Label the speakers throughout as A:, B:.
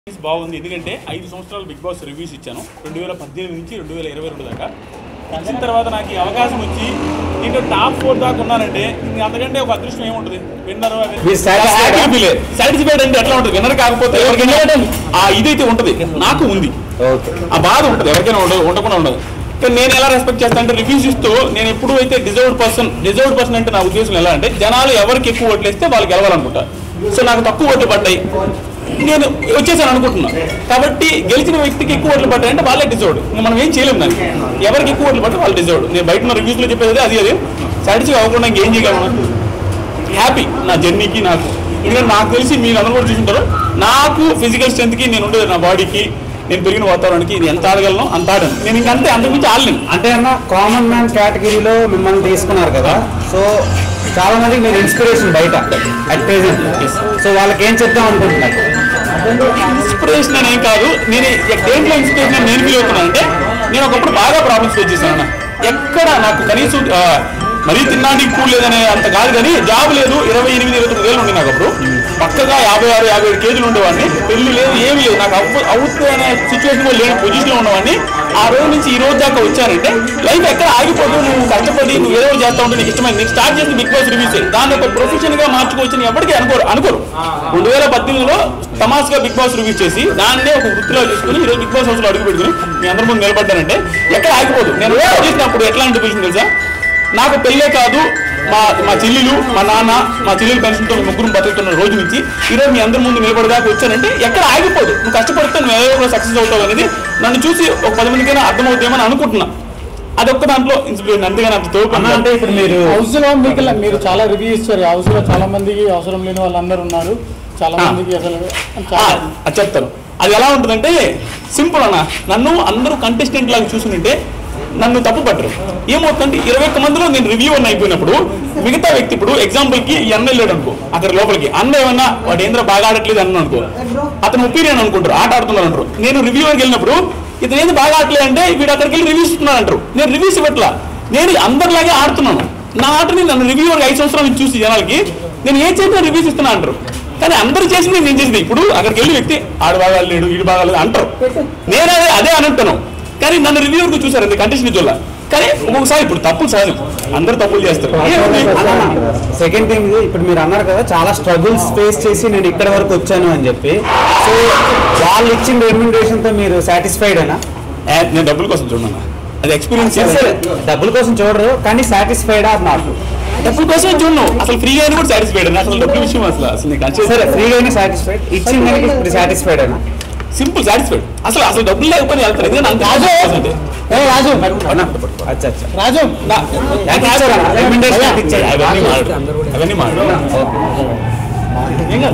A: Experience బాగుంది ఎందుకంటే ఐదు సంవత్సరాలు బిగ్ బాస్ రివ్యూస్ ఇచ్చాను రెండు వేల పద్దెనిమిది నుంచి రెండు వేల ఇరవై రెండు దాకా వచ్చిన తర్వాత నాకు ఈ అవకాశం వచ్చి నేను టాప్ ఫోర్ దాకా ఉన్నానంటే ఇంక అంతకంటే ఒక అదృష్టం ఏముంటుంది విన్నర్
B: మీరు satisfied ఆ?
A: సాటిస్ఫైడ్ అంటే ఎట్లా ఉంటుంది విన్నర్ కాకపోతే ఎవరికైనా ఆ ఇదైతే ఉంటుంది నాకు ఉంది
B: ఓకే
A: ఆ బాధ ఉంటుంది ఎవరికైనా ఉండదు ఉండకుండా ఉండదు కానీ నేను ఎలా రెస్పెక్ట్ చేస్తాను అంటే రివ్యూస్ ఇస్తూ నేను ఎప్పుడు అయితే డిజర్వ్డ్ పర్సన్ డిజర్వ్డ్ పర్సన్ అంటే నా ఉద్దేశం ఎలా అంటే జనాలు ఎవరికి ఎక్కువ ఓట్లు వేస్తే వాళ్ళు గెలవాలనుకుంటా సో నాకు తక్కువ ఓట్లు పడ్డాయి నేను వచ్చేసాను అనుకుంటున్నా కాబట్టి గెలిచిన వ్యక్తికి ఎక్కువ ఓట్లు పడ్డాయి అంటే వాళ్ళే డిజర్వ్డ్ ఇంకా మనం ఏం చేయలేము దానికి ఎవరికి ఎక్కువ ఓట్లు పడితే వాళ్ళు డిజర్వ్డ్ నేను బయట ఉన్న రివ్యూస్లో చెప్పేది అది అది సాటిస్ఫై అవ్వకుండా ఇంకేం చేయగలను హ్యాపీ నా జర్నీకి నాకు ఎందుకంటే నాకు తెలిసి మీరు అందరూ కూడా చూసుంటారు నాకు ఫిజికల్ స్ట్రెంత్కి నేను ఉండేది నా బాడీకి నేను పెరిగిన వాతావరణానికి నేను ఎంత ఆడగలను అంత ఆడాను నేను ఇంకంతే అంతకుమించి ఆడలేను
B: అంటే అన్న కామన్ మ్యాన్ కేటగిరీలో మిమ్మల్ని తీసుకున్నారు కదా సో చాలా మందికి మీరు ఇన్స్పిరేషన్ బయట అట్ ప్రెసెంట్ సో వాళ్ళకి ఏం చెప్దాం అనుకుంటున్నారు
A: ఇన్స్పిరేషన్ అని ఏం కాదు నేను ఎ- దేంట్లో ఇన్స్పిరేషన్ అని నేను ఫీల్ అవుతున్నాను అంటే నేను ఒకప్పుడు బాగా ప్రాబ్లమ్స్ ఫేస్ చేశాను అన్న ఎక్కడ నాకు కనీసం ఆ, మరీ తినడానికి కూల్ లేదనే అంత కాదు కానీ జాబ్ లేదు ఇరవై ఎనిమిది ఇరవై తొమ్మిది వేలు ఉండే నాకు అప్పుడు పక్కగా యాభై ఆరు యాభై ఏడు కేజీలు ఉండేవాడిని పెళ్లి లేదు ఏమీ లేదు నాకు అవ్వ అవుతుంది అనే సిచ్యువేషన్ కూడా లేని పొజిషన్లో ఉన్నవాడిని ఆ రోజు నుంచి ఈ రోజు దాకా వచ్చానంటే లైఫ్ ఎక్కడ ఆగిపోదు నువ్వు కష్టపడి నువ్వు ఏదో ఒకటి చేస్తా ఉంటే నీకు ఇష్టమైంది నీకు స్టార్ట్ చేసిన బిగ్ బాస్ రివ్యూస్ దాన్ని ఒక ప్రొఫెషన్ గా మార్చుకోవచ్చు ఎవరికి అనుకోరు అనుకోరు రెండు వేల పద్దెనిమిదిలో తమాస్గా బిగ్ బాస్ రివ్యూ చేసి దాన్నే ఒక వృత్తిలో చేసుకుని ఈ రోజు బిగ్ బాస్ హౌస్ లో అడుగు పెట్టుకుని మీ అందరి ముందు నిలబడ్డానంటే ఎక్కడ ఆగిపోదు నేను రోజు చేసినప్పుడు ఎట్లా అనిపించింది తెలుసా నాకు పెళ్ళే కాదు మా మా చెల్లెలు మా నాన్న మా చెల్లెలు పెన్షన్తో ముగ్గురు బతుకుతున్న రోజు నుంచి ఈ రోజు మీ అందరి ముందు నిలబడదాకా వచ్చానంటే ఎక్కడ ఆగిపోదు నువ్వు కష్టపడితే నువ్వు ఏదో సక్సెస్ అవుతావు అనేది నన్ను చూసి ఒక పది మందికైనా అర్థమవుతామని అనుకుంటున్నా అదొక్క దాంట్లో ఇన్స్పిరేషన్ అంతేగాని అంత తోపు
B: అన్న అంటే ఇప్పుడు మీరు
C: హౌస్ లో మీకు ఇలా- మీరు చాలా రివ్యూ ఇచ్చారు హౌస్ లో చాలా మందికి అవసరం లేని వాళ్ళందరూ ఉన్నారు చాలా
A: ఆ.
C: మందికి అసలు
A: ఆ,
C: చాలా
A: అది చెప్తాను అది ఎలా ఉంటుందంటే సింపుల్ అన్న నన్ను అందరూ కంటెస్టెంట్ లాగా చూసుకుంటే నన్ను తప్పు పట్టరు ఏమవుతుందంటే ఇరవై ఒక్క మందిలో నేను రివ్యూ అని అయిపోయినప్పుడు మిగతా వ్యక్తి ఇప్పుడు ఎగ్జాంపుల్ కి ఈ అన్న వెళ్ళాడు అనుకో అక్కడ లోపలికి అన్న ఏమన్నా వాడు ఏంద్ర బాగా ఆడట్లేదు అన్న అనుకో అతను ఒపీనియన్ అనుకుంటారు ఆట ఆడుతున్నారు అంటారు నేను రివ్యూవర్కి వెళ్ళినప్పుడు ఇతను ఏంది బాగా ఆడలేదు అంటే వీడు అక్కడికి వెళ్ళి రివ్యూస్ ఇస్తున్నాడు అంటారు నేను రివ్యూస్ ఇవ్వట్లా నేను అందరిలాగే ఆడుతున్నాను నా ఆటని నన్ను రివ్యూవర్ ఐదు సంవత్సరాల నుంచి చూసి జనాలకి నేను ఏం చేసినా రివ్యూస్ ఇస్తున్నా అంటారు కానీ అందరూ చేసింది నేను చేసింది ఇప్పుడు అక్కడికి వెళ్ళి వ్యక్తి ఆడు బాగా లేడు ఈడు బాగా లేదు అంటారు నేను అదే అదే అని అంటాను కానీ నన్ను రివ్యూవర్కి చూసారు అది కండిషన్ చూడాల కానీ ఒక్కొక్కసారి ఇప్పుడు తప్పులు సహజం అందరూ తప్పులు చేస్తారు ఏముంది?
B: సెకండ్ థింగ్ ఇప్పుడు మీరు అన్నారు కదా చాలా స్ట్రగుల్స్ ఫేస్ చేసి నేను ఇక్కడ వరకు వచ్చాను అని చెప్పి సో వాళ్ళు ఇచ్చిన రెమ్యూనరేషన్ తో మీరు సాటిస్ఫైడ్ అయినా
A: ఏ, నేను డబ్బుల కోసం చూడను అది ఎక్స్పీరియన్స్
B: డబ్బుల కోసం చూడరు కానీ సాటిస్ఫైడ్ ఆర్ నాట్
A: డబ్బుల కోసం చూడను అసలు ఫ్రీగా అయినా కూడా సాటిస్ఫైడ్ అసలు డబ్బుల విషయం అసలు అసలు నీకు
B: సరే ఫ్రీగానే సాటిస్ఫైడ్ ఇచ్చిన దానికి ఇప్పుడు సాటిస్ఫైడ్ అయినా
A: సింపుల్ సాటిస్ఫైడ్ అసలు అసలు డబ్బులు లేకపోతే వెళ్తారు ఎందుకంటే అంత అంటే
C: ఏ రాజు
B: అచ్చా అచ్చా
C: రాజు
A: నా-
B: ఎంత ఇచ్చారు అన్న? Recommendation ఎంత ఇచ్చారు?
A: అవన్నీ మాడు అవన్నీ మాడు ఏం కాదు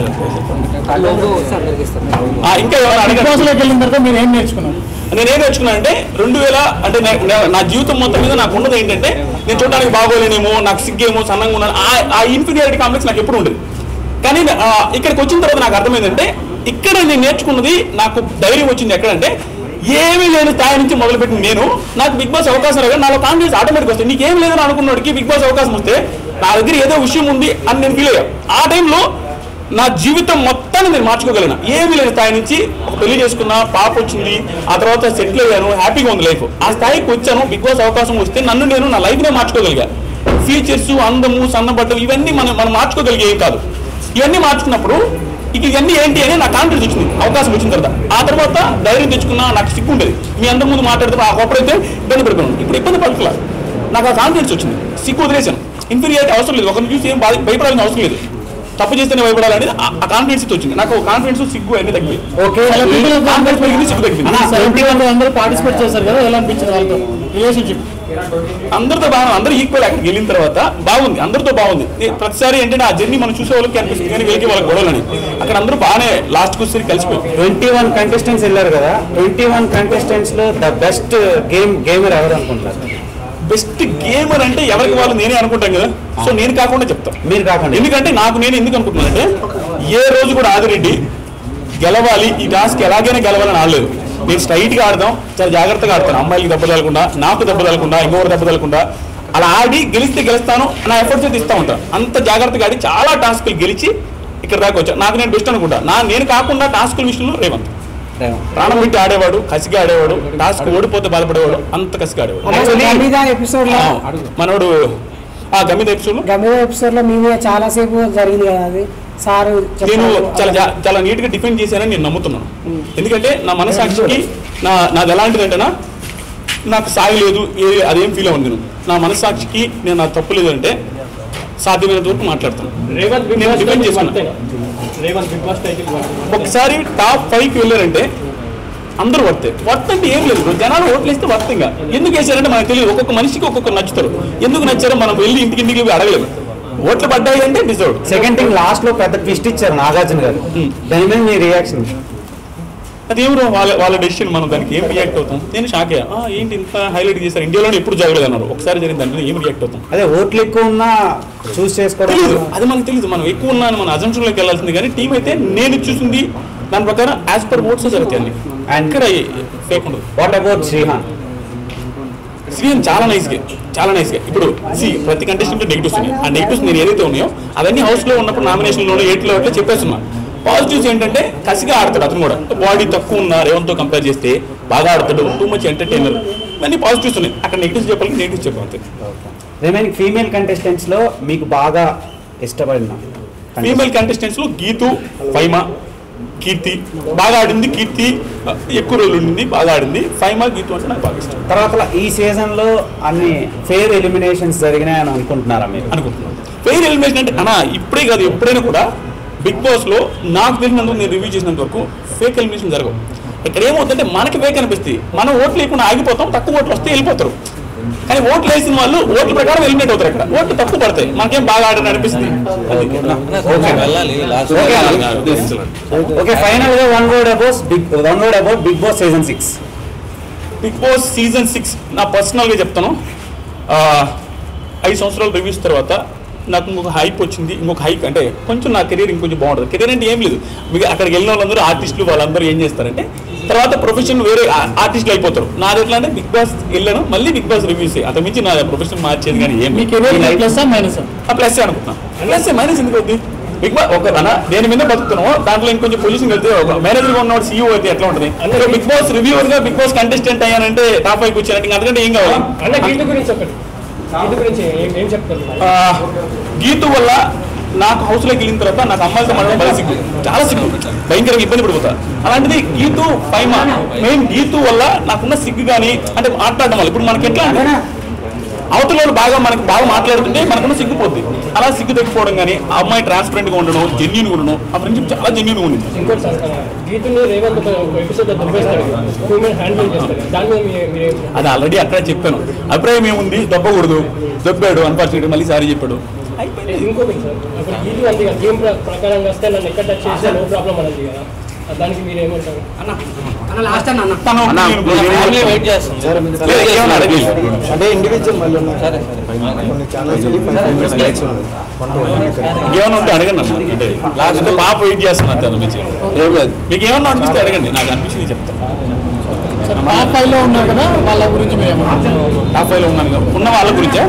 A: ఆ, ఇంకా ఏమైనా
C: బిగ్
A: అడగండి
C: బాస్ లోకి వెళ్ళిన తర్వాత మీరు ఏం నేర్చుకున్నారు
A: నేను ఏం నేర్చుకున్నానంటే రెండు వేల అంటే నే- నే- నా జీవితం మొత్తం మీద నాకు ఉన్నది ఏంటంటే నేను చూడడానికి బాగోలేనేమో నాకు సిగ్గేమో సన్నంగా ఉన్నాను ఆ- ఆ ఇన్ఫీరియారిటీ కాంప్లెక్స్ నాకు ఎప్పుడు ఉండదు కానీ ఆ, ఇక్కడికి వచ్చిన తర్వాత నాకు అర్థమైందంటే ఇక్కడ నేను నేర్చుకున్నది నాకు ధైర్యం వచ్చింది ఎక్కడంటే ఏమీ లేని స్థాయి నుంచి మొదలుపెట్టిన నేను నాకు బిగ్ బాస్ అవకాశం రాగా నాలో కాన్ఫిడెన్స్ ఆటోమేటిక్ వస్తుంది నీకు ఏం లేదని అనుకున్నవాడికి బిగ్ బాస్ అవకాశం వస్తే నా దగ్గర ఏదో విషయం ఉంది అని నేను ఫీల్ అయ్యా ఆ టైంలో నా జీవితం మొత్తాన్ని నేను మార్చుకోగలను ఏమీ లేని స్థాయి నుంచి ఒక పెళ్లి చేసుకున్నా పాప వచ్చింది ఆ తర్వాత సెటిల్ అయ్యాను హ్యాపీగా ఉంది లైఫ్ ఆ స్థాయికి వచ్చాను బిగ్ బాస్ అవకాశం వస్తే నన్ను నేను నా లైఫ్నే మార్చుకోగలిగా ఫీచర్స్ అందము సన్నబడ్డం ఇవన్నీ మనం మనం మార్చుకోగలిగే ఏం కాదు ఇవన్నీ మార్చుకున్నప్పుడు ఇక ఇవన్నీ ఏంటి అని నాకు కాన్ఫిడెన్స్ వచ్చింది అవకాశం వచ్చిన తర్వాత ఆ తర్వాత ధైర్యం తెచ్చుకున్నా నాకు సిగ్గు ఉండేది మీ అందరి ముందు మాట్లాడితే ఆ అప్పుడైతే ఇబ్బంది పడుతున్నాను ఇప్పుడు ఇబ్బంది పడట్లా నాకు ఆ కాన్ఫిడెన్స్ వచ్చింది సిగ్గు వదిలేశాను ఇన్ఫీరియారిటీ అవసరం లేదు ఒకరిని చూసి ఏం బాధ భయపడాల్సిన అవసరం లేదు తప్పు చేస్తేనే భయపడాలనేది ఆ- ఆ కాన్ఫిడెన్స్ వచ్చింది నాకు కాన్ఫిడెన్స్ సిగ్గు అన్ని తగ్గిపోయి
B: ఓకే
A: కాన్ఫిడెన్స్ పెరిగింది సిగ్గు తగ్గింది
C: ట్వంటీ వన్ అందరూ పార్టిసిపేట్ చేశారు కదా ఎలా అనిపించింది వాళ్ళతో రిలేషన్షిప్
A: అందరితో బాగుంది అందరూ ఈక్వల్ అక్కడికి వెళ్ళిన తర్వాత బాగుంది అందరితో బాగుంది నే- ప్రతిసారి ఏంటంటే ఆ జర్నీ మనం చూసే వాళ్ళకి అనిపిస్తుంది కానీ వీళ్ళకి వాళ్ళకి గొడవలని అక్కడ అందరూ బాగానే లాస్ట్కి వచ్చేసరికి కలిసిపోయి
B: ట్వంటీ వన్ కంటెస్టెంట్స్ వెళ్ళారు కదా ట్వంటీ వన్ కంటెస్టెంట్స్ లో ద బెస్ట్ గేమ్ గేమర్ ఎవరు అనుకుంటారు
A: బెస్ట్ గేమర్ అంటే ఎవరికి వాళ్ళు నేనే అనుకుంటాం కదా సో నేను కాకుండా చెప్తాను
B: మీరు కాకుండా
A: ఎందుకంటే నాకు నేను ఎందుకు అనుకుంటున్నానంటే ఏ రోజు కూడా ఆదిరెడ్డి గెలవాలి ఈ టాస్క్ ఎలాగైనా గెలవాలని ఆడలేదు నేను స్ట్రైట్ గా ఆడదాం చాలా జాగ్రత్తగా ఆడతాను అమ్మాయిలకి దెబ్బ తగలకుండా నాకు దెబ్బ తగలకుండా ఇంకొకరు దెబ్బ తగలకుండా అలా ఆడి గెలిస్తే గెలుస్తాను నా ఎఫర్ట్స్ అయితే ఇస్తా ఉంటాను అంత జాగ్రత్తగా ఆడి చాలా టాస్కులు గెలిచి ఇక్కడ దాకా వచ్చా నాకు నేను బెస్ట్ అనుకుంటా నా నేను కాకుండా టాస్కుల విషయంలో రేవంత్ ప్రాణం పెట్టి ఆడేవాడు కసిగా ఆడేవాడు టాస్క్ ఓడిపోతే బాధపడేవాడు అంత కసిగా ఆడేవాడు
D: అలాగే గమిదా ఎపిసోడ్ లో
A: ఆ, మనోడు ఆ గమిత ఎపిసోడ్
D: గమిదా ఎపిసోడ్ లో మేము చాలా సేపు జరిగింది కదా అది సార్
A: నేను చాలా జా- చాలా నీట్ గా డిఫెండ్ చేశానని నేను నమ్ముతున్నాను ఎందుకంటే నా మనసాక్షికి నా నాది ఎలాంటిదంటేనా నాకు సాగలేదు ఏ అదేం ఫీల్ అవ్వను నేను నా మనసాక్షికి నేను నాకు తప్పు లేదంటే సాధ్యమైనంత వరకు మాట్లాడతాను
E: రేవంత్ బిగ్
A: నేను
E: బాస్
A: డిఫెండ్
E: టైటిల్
A: చేసుకున్నా.
E: వర్తేనా? రేవంత్ బిగ్ బాస్ టైటిల్ వర్తేనా?
A: ఒకసారి టాప్ ఫైవ్ కి వెళ్ళారంటే అందరూ వర్తే వర్త్ అంటే ఏం లేదు జనాలు ఓట్లు వేస్తే వర్త్ ఇంకా ఎందుకు వేసారంటే మనకు తెలియదు ఒక్కొక్క మనిషికి ఒక్కొక్క నచ్చుతారు ఎందుకు నచ్చారో మనం వెళ్ళి ఇంటికి ఇంటికి వెళ్ళి అడగలేము ఓట్లు పడ్డాయి అంటే డిజర్వ్
B: సెకండ్ థింగ్ లాస్ట్ లో పెద్ద ట్విస్ట్ ఇచ్చారు నాగార్జున గారు దాని మీద మీ రియాక్షన్
A: అదేమో వాళ్ళ వాళ్ళ డెసిషన్ మనం దానికి ఏం రియాక్ట్ అవుతాం నేను షాక్ అయ్యా ఆ, ఏంటి ఇంత హైలైట్ చేశారు ఇండియాలోనే ఎప్పుడు జరగలేదు అన్నారు ఒకసారి జరిగిన దాంట్లో ఏం రియాక్ట్ అవుతాం
B: అదే ఓట్లు ఎక్కువ ఉన్నా చూస్ చేసుకోవడం
A: తెలియదు అది మనకు తెలియదు మనం ఎక్కువ ఉన్నాను మన అజంప్షన్లోకి వెళ్ళాల్సింది కానీ టీం అయితే నేను చూసింది దాని ప్రకారం యాజ్ పర్ ఓట్స్ జరుగుతాయి అన్ని
B: And-
A: ఇక్కడ ఫేక్ ఉండదు
B: వాట్ అబౌట్ శ్రీహాన్
A: శ్రీహన్ చాలా నైస్ గా చాలా నైస్ గా ఇప్పుడు సి ప్రతి కంటెస్టెంట్ నెగిటివ్స్ ఉన్నాయి ఆ నెగిటివ్స్ నేను ఏదైతే ఉన్నాయో అవన్నీ హౌస్ లో ఉన్నప్పుడు నామినేషన్ లోనే ఎయిట్ లో అట్లా చెప్పేస్తున్నా పాజిటివ్స్ ఏంటంటే కసిగా ఆడతాడు అతను కూడా బాడీ తక్కువ ఉన్న రేవంత్ తో కంపేర్ చేస్తే బాగా ఆడతాడు టూ మచ్ ఎంటర్టైనర్ ఇవన్నీ పాజిటివ్స్ ఉన్నాయి అక్కడ నెగిటివ్స్ చెప్పాలి నెగిటివ్స్ చెప్పాలి అంతే
B: రిమైనింగ్ ఫీమేల్ కంటెస్టెంట్స్ లో మీకు బాగా ఇష్టపడిన
A: ఫీమేల్ కంటెస్టెంట్స్ లో గీతు ఫైమా కీర్తి బాగా ఆడింది కీర్తి ఆ, ఎక్కువ రోజులు ఉండింది బాగా ఆడింది ఫైమా గీతు అంటే నాకు బాగా ఇష్టం
B: తర్వాత ఈ సీజన్ లో అన్ని ఫేర్ ఎలిమినేషన్స్ జరిగినాయని అనుకుంటున్నారా మీరు
A: అనుకుంటున్నాను ఫెయిర్ ఎలిమినేషన్ అంటే అన్న ఇప్పుడే కాదు ఎప్పుడైనా కూడా బిగ్ బాస్ లో నాకు తెలిసినందుకు నేను రివ్యూ చేసినంత వరకు ఫేక్ ఎలిమినేషన్ జరగవు ఇక్కడ ఏమవుతుందంటే మనకి ఫేక్ అనిపిస్తుంది మనం ఓట్లు లేకుండా ఆగిపోతాం తక్కువ ఓట్లు వస్తే వెళ్ళిపోతారు కానీ ఓట్లు వేసిన వాళ్ళు ఓట్ల ప్రకారం ఎలిమినేట్ అవుతారు అక్కడ ఓట్లు తక్కువ పడతాయి మనకేం బాగా ఆడని అనిపిస్తుంది
B: ఓకే ఫైనల్ గా one word about Bigg one word about Bigg Boss season six
A: Bigg Boss season six నా పర్సనల్గా చెప్తాను ఆ, ఐదు సంవత్సరాలు రివ్యూస్ తర్వాత నాకు ఇంకొక హైప్ వచ్చింది ఇంకొక హైక్ అంటే కొంచెం నా కెరీర్ ఇంకొంచెం బాగుంటుంది కెరీర్ అంటే ఏం లేదు మీకు అక్కడికి వెళ్ళిన వాళ్ళందరూ ఆర్టిస్టులు వాళ్ళందరూ ఏం చేస్తారంటే తర్వాత ప్రొఫెషన్ వేరే ఆ- ఆర్టిస్టులు అయిపోతారు నాది ఎట్లా అంటే బిగ్ బాస్ వెళ్ళాను మళ్ళీ బిగ్ బాస్ రివ్యూస్ అంత మించి నా ప్రొఫెషన్ మార్చేది కానీ ఏం
C: మీ కెరీర్ ప్లస్ మైనస్
A: ఆ ప్లస్ అనుకుంటున్నాను ప్లస్ మైనస్ ఎందుకు అవుతుంది బిగ్ బాస్ ఒక అన్న దేని మీద బతుకుతున్నామో దాంట్లో ఇంకొంచెం పొజిషన్ వెళ్తే ఒక మేనేజర్ గా ఉన్నవాడు సీఈఓ అయితే ఎట్లా ఉంటుంది అంటే బిగ్ బాస్ రివ్యూవర్ గా బిగ్ బాస్ కంటెస్టెంట్ అయ్యానంటే టాప్ ఫైవ్ వచ్చినట్టు ఇంకా అంతకంటే ఏం కావాలి
E: అన్న గీత గురించి ఒకటి గీత గురించి ఏం ఏం చెప్తారు
A: ఆ, గీతు వల్ల నాకు హౌస్ లోకి వెళ్ళిన తర్వాత నాకు అమ్మాయిలతో మాట్లాడడం బాగా సిగ్గు చాలా సిగ్గు భయంకరంగా ఇబ్బంది పడిపోతా అలాంటిది గీతు పైమా మెయిన్ గీతు వల్ల నాకున్న సిగ్గు కానీ అంటే మాట్లాడడం వల్ల ఇప్పుడు మనకి ఎట్లా అంటే అవతల వాళ్ళు బాగా మనకు బాగా మాట్లాడుతుంటే మనకున్న సిగ్గుపోద్ది అలా సిగ్గు తగ్గిపోవడం కానీ ఆ అమ్మాయి ట్రాన్స్పరెంట్ గా ఉండడం జెన్యున్ గా ఉండడం ఆ ఫ్రెండ్షిప్ చాలా జెన్యున్ గా ఉంది
E: ఇంకోటి సార్ ఆ, గీతని రేవంత్ ఒక ఎపిసోడ్ దుబ్బేస్తాడు హ్యూమన్ హ్యాండిల్ చేస్తాడు దాని మీద మీరు మీరేం
A: అది ఆల్రెడీ అక్కడ చెప్పాను అభిప్రాయం ఏముంది దొబ్బకూడదు దొబ్బాడు అన్ఫార్చునేట్ మళ్ళీ సారీ చెప్పాడు అయిపోయింది
E: ఇంకోటి సార్ ఇప్పుడు గీత అంతే కదా గేమ్ ప్రకారం వస్తే నన్ను ఎక్కడ టచ్ చేస్తే నో ప్రాబ్లం అనేది కదా ఆ, దానికి మీరు ఏమంటారు
A: తను నేను- లేదు, ఏమన్నా అడగలేదు.
F: అంటే ఇండివిజువల్ మళ్ళీ ఉన్నాయి కొన్ని ఛానల్స్
A: ఏమన్నా ఉంటే అడగండి అన్న అంటే అంటే పాప వెయిట్ చేస్తున్నారు దాని గురించి ఏం లేదు మీకు ఏమన్నా అనిపిస్తే అడగండి నాకు అనిపించింది చెప్తాను
C: సార్ టాప్ ఫైవ్ లో ఉన్నారు కదా వాళ్ళ గురించి మీరు ఏమంటారు?
A: టాప్ ఫైవ్ లో ఉన్నాను కదా. ఉన్న వాళ్ళ గురించే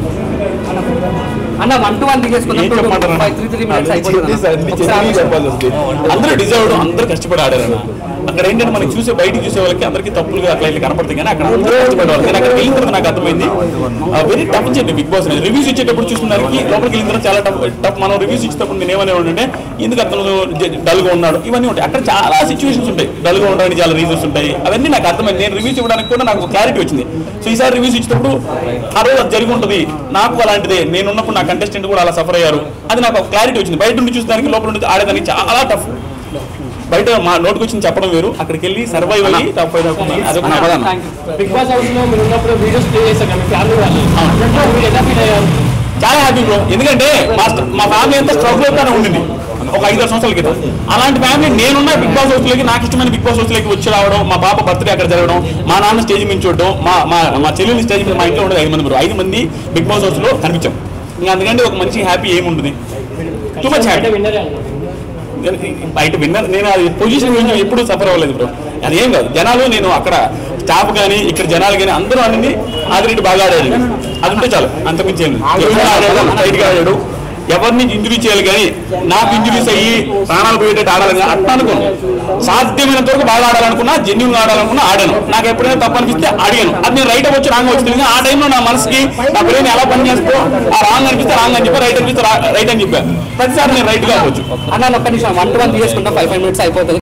G: అన్న వన్ టు వన్
A: ఏం చెప్పమంటారు అన్న?
G: త్రీ త్రీ మినిట్స్
A: అన్ని చెప్పేసి అన్ని చెప్పి చెప్పాల్సి వస్తుంది. అందరూ డిజర్వ్డ్ అందరూ కష్టపడి ఆడారన్న అక్కడ ఏంటంటే మనకి చూసే బయటికి చూసే వాళ్ళకి అందరికీ తప్పులుగా అట్లా ఇట్లా కనపడతాయి కానీ అక్కడ అందరూ కష్టపడేవాళ్ళు నేను అక్కడ వెళ్ళిన తర్వాత నాకు అర్థమైంది వెరీ టఫ్ చెప్పి బిగ్ బాస్ రివ్యూస్ ఇచ్చేటప్పుడు చూస్తున్నదానికి లోపలికి వెళ్ళిన తర్వాత చాలా టఫ్ టఫ్ మనం రివ్యూస్ ఇచ్చేటప్పుడు నేను ఏమనేవాడు అంటే ఎందుకు అతను డల్ గా ఉన్నాడు ఇవన్నీ ఉంటాయి అక్కడ చాలా సిచ్యువేషన్స్ ఉంటాయి డల్ గా ఉండడానికి చాలా రీజన్స్ ఉంటాయి అవన్నీ నాకు అర్థమైంది నేను రివ్యూస్ ఇవ్వడానికి కూడా నాకు క్లారిటీ వచ్చింది సో ఈసారి రివ్యూస్ ఇచ్చేటప్పుడు ఆ రోజు అది జరిగి ఉంటుంది నాకు అలాంటిదే నేను ఉన్నప్పుడు నా కంటెస్టెంట్ కూడా అలా సఫర్ అయ్యారు అది నాకు క్లారిటీ వచ్చింది బయట నుండి చూసడానికి లోపల నుండి ఆడేదానికి చాలా టఫ్ బయట మా నోటికి వచ్చి చెప్పడం వేరు అక్కడికి వెళ్ళి సర్వైవ్ అయ్యి టాప్ ఫైవ్ దాకా ఉన్నాను. అదొక నా పదాన్ని.
E: బిగ్ బాస్ హౌస్ లో మీరు ఉన్నప్పుడు వీడియోస్ ప్లే చేస్తారు కదా మీ ఫ్యామిలీ వాళ్ళు అన్నట్లు మీరు ఎలా ఫీల్ అయ్యారు
A: చాలా హ్యాపీ బ్రో ఎందుకంటే మా st- మా ఫ్యామిలీ అంతా స్ట్రగుల్ అవుతానే ఉండింది ఒక ఐదు ఆరు సంవత్సరాల క్రితం అలాంటి ఫ్యామిలీ నేనున్న బిగ్ బాస్ హౌస్ లోకి నాకు ఇష్టమైన బిగ్ బాస్ హౌస్ లోకి వచ్చి రావడం మా పాప బర్త్డే అక్కడ జరగడం మా నాన్న స్టేజ్ మీద చూడడం మా మా మా చెల్లెలు స్టేజ్ మీద మా ఇంట్లో ఉండేది ఐదు మంది బ్రో ఐదు మంది బిగ్ బాస్ హౌస్ లో కనిపించాం ఇంకా అందుకంటే ఒక మంచి హ్యాపీ ఏముంటుంది టూ మచ్ హ్యాపీ
E: విన్నరే అన్నారు
A: బయట విన్నర్ నేను అది పొజిషన్ గురించి ఎప్పుడు సఫర్ అవ్వలేదు బ్రో అదేం కాదు జనాలు నేను అక్కడ స్టాఫ్ కానీ ఇక్కడ జనాలు కానీ అందరూ అన్ని ఆదిరెడ్డి బాగా ఆడాడు అది ఉంటే చాలు అంతకుమించి ఏం లేదు. ఎవరు ఆడాడు టైట్ గా ఆడాడు ఎవరిని ఇంజురీ చేయాలి కానీ నాకు ఇంజురీస్ అయ్యి ప్రాణాలు పోయేటట్టు ఆడాలని అట్లా అనుకోను సాధ్యమైనంత వరకు బాగా ఆడాలనుకున్నా జెన్యున్ ఆడాలనుకున్నా ఆడాను నాకు ఎప్పుడైనా తప్పు అనిపిస్తే అడిగాను అది నేను రైట్ అవ్వచ్చు రాంగ్ వచ్చింది కానీ ఆ టైంలో నా మనసుకి నా బ్రెయిన్ ఎలా పనిచేస్తో ఆ రాంగ్ అనిపిస్తే రాంగ్ అని చెప్పి రైట్ అనిపిస్తే రైట్ అని చెప్పాను ప్రతిసారి నేను రైట్ గా అవ్వచ్చు
G: అన్న ఒక్క నిమిషం వన్ టు వన్ తీసుకుంటాం ఫైవ్ ఫైవ్ మినిట్స్ అయిపోతుంది